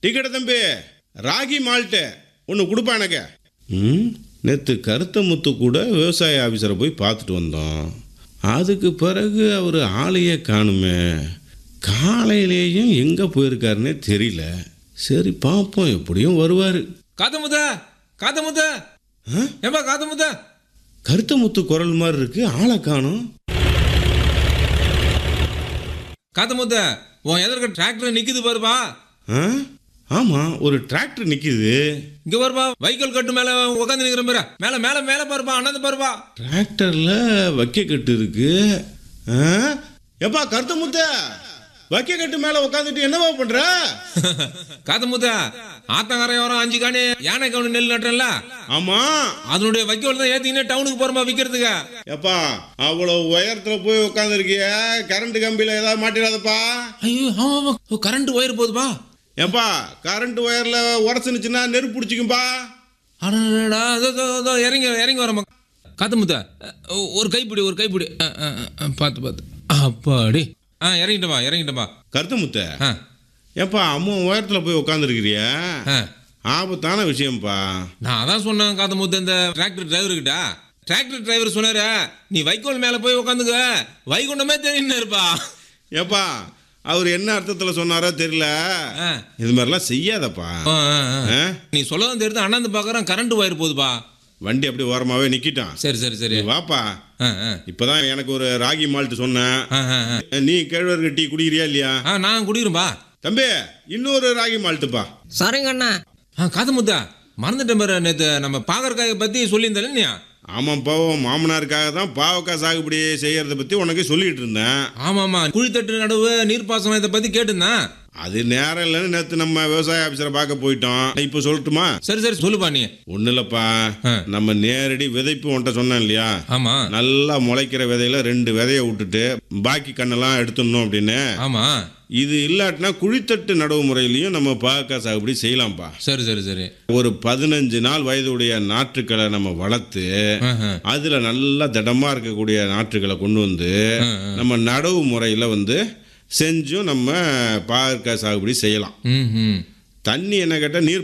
டிக்கெட்டை தம்பி ராகி மால்ட்டு ஒன்று கொடுப்பா எனக்கு ம் நேற்று கருத்த முத்து கூட விவசாய ஆஃபீஸரை போய் பார்த்துட்டு வந்தோம் அதுக்கு பிறகு அவர் ஆளையே காணுமே காலையிலேயும் எங்கே போயிருக்காருன்னே தெரியல சரி பார்ப்போம் எப்படியும் வருவார் காத்த முத்த காத்த முத்த ஏம்பா காத்த முத்த கருத்த முத்து குரல் மாதிரி இருக்கு ஆளை காணும் காத்த முத்த உன் எதிர்க்க டிராக்டர் நிக்குது பாருப்பா ஆ ஆமாம் ஒரு டிராக்டர் நிற்கிது இங்க பாருப்பா வைக்கோல் கட்டு மேல உட்காந்து நிக்கிற பாரு மேல மேல மேல பாருப்பா அண்ணாந்து பாருப்பா டிராக்டரில் வைக்க கட்டு இருக்கு ஆ? எப்பா கருத்த முத்த வைக்க கட்டு மேலே உட்காந்துட்டு என்னவா பண்ற காத்த முத்த ஆத்தங்கரை வரம் அஞ்சு காணி யானை கவுனி நெல் நட்டுறல ஆமா அதனுடைய வைக்கோல் தான் ஏத்திக்கினே டவுனுக்கு போறோமா விக்கிறதுக்கு எப்பா அவ்வளவு உயரத்துல போய் உட்காந்துருக்கிய கரண்ட் கம்பியில ஏதாவது மாட்டிடாதப்பா ஐயோ ஆமா கரண்ட் ஒயர் போகுதுப்பா ஏப்பா கரண்ட் ஒயர்ல உடச்சுனுச்சுன்னா நெருப்பு பிடிச்சிக்கும்பா அடடா அதோ, அதோ, அதோ, இறங்கி இறங்கி வரமா காத்து முத்த அஹ், ஒரு கைப்பிடி ஒரு கைப்பிடி அஹ், அஹ், அஹ், பார்த்து பார்த்து அப்பாடி ஆ இறங்கிட்டப்பா இறங்கிட்டப்பா கருத்த முத்த ஆ ஏப்பா அம்மா உயரத்துல போய் உட்காந்துருக்கிறிய ஆ ஆபத்தான விஷயம்ப்பா நான் அதான் சொன்னேன் காத்து முத்த இந்த டிராக்டர் டிரைவர்கிட்ட டிராக்டர் டிரைவர் சொன்னாரு நீ வைக்கோல் மேலே போய் உட்காந்துக்க வைகுண்டமே தெரியும் இருப்பா ஏப்பா அவர் என்ன அர்த்தத்துல சொன்னாரோ தெரியல ஆ. இது மாதிரிலாம் செய்யாதப்பா ஆ, ஆ, ஆ. ஆ? நீ சொல்லதான் தெரியுது அண்ணாந்து பார்க்குறேன் கரண்ட் ஒயர் போகுதுப்பா வண்டி அப்படி ஓரமாவே நிக்கிட்டான் சரி சரி சரி நீ வாப்பா ஆ ஆ இப்பதான் எனக்கு ஒரு ராகி மால்ட் சொன்னேன் ஆ ஆ ஆ. நீ கேழ்வரகு டீ குடிக்கிறியா இல்லையா ஆ நான் குடிக்கிறேன்பா தம்பி இன்னொரு ராகி மால்ட்டுப்பா சரிங்க அண்ணா ஆ காது முத்தா மறந்துட்டேன் பாரு நேற்று நம்ம பாகற்காயை பற்றி சொல்லியிருந்தேன் இல்லையா ஆமாப்பா உன் மாமனாருக்காக தான் பாவக்காய் சாகுபடி செய்யறத பத்தி உனக்கு சொல்லிட்டு இருந்தேன் ஆமாம் ஆமாம் குழித்தட்டு நடுவு நீர்ப்பாசனம் இதை பற்றி கேட்டிருந்தேன் அது நேரம் இல்லைன்னு நேற்று நம்ம விவசாய ஆஃபீஸரை பார்க்க போயிட்டோம் இப்போ சொல்லட்டுமா சரி சரி சொல்லுப்பா நீ ஒன்றும் இல்லைப்பா ஆ. நம்ம நேரடி விதைப்பு உன்ட்ட சொன்னேன் இல்லையா ஆமாம் நல்லா முளைக்கிற விதையில ரெண்டு விதைய விட்டுட்டு பாக்கி கண்ணெல்லாம் எடுத்துடணும் அப்படின்னு ஆமாம் இது இல்லாட்டினா குழித்தட்டு நடவு முறையிலையும் நம்ம பாவக்காய் சாகுபடி செய்யலாம்ப்பா சரி சரி சரி ஒரு பதினஞ்சு நாள் வயதுடைய நாற்றுக்களை நம்ம வளர்த்து ஆஹா. அதுல நல்லா திடமா இருக்கக்கூடிய நாற்றுகளை கொண்டு வந்து ஆ, ஆ. நம்ம நடவு முறையில் வந்து செஞ்சும் நம்ம பாவக்காய் சாகுபடி செய்யலாம் ம் ம் தண்ணி என்ன கேட்டால் நீர்